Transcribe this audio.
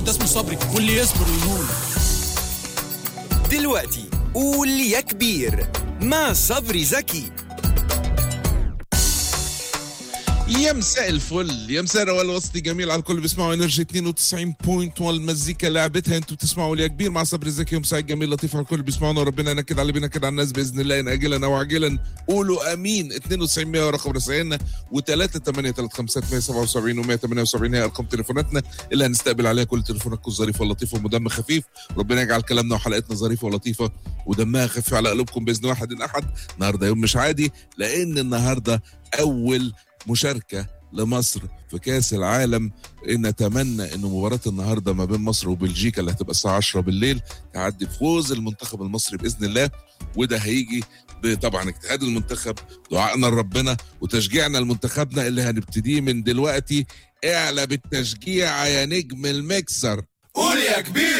ده اسمه صبري واللي يصبر ينول دلوقتي قول يا كبير مع صبري زكي يا مساء الفل يا مساء روال وسطي جميل على الكل بيسمعوا انرجي 92.1 المزيكا لعبتها انتوا بتسمعوا ليا كبير مع صبري زكي ومساء جميل لطيف على الكل بيسمعونا وربنا ينكد على بينا كده على الناس باذن الله ان اجلا او عاجلا قولوا امين 92 100 رقم رسائلنا و3 8 3 5 177 و 178 هي ارقام تليفوناتنا اللي هنستقبل عليها كل تليفوناتكم الظريفه اللطيفه ودم خفيف ربنا يجعل كلامنا وحلقتنا ظريفه ولطيفه ودمها خفيف على قلوبكم باذن واحد احد النهارده يوم مش عادي لان النهارده اول مشاركه لمصر في كاس العالم نتمنى ان مباراه النهارده ما بين مصر وبلجيكا اللي هتبقى الساعه 10 بالليل تعدي بفوز المنتخب المصري باذن الله وده هيجي طبعا اجتهاد المنتخب دعائنا لربنا وتشجيعنا لمنتخبنا اللي هنبتديه من دلوقتي اعلى بالتشجيع يا نجم المكسر قول يا كبير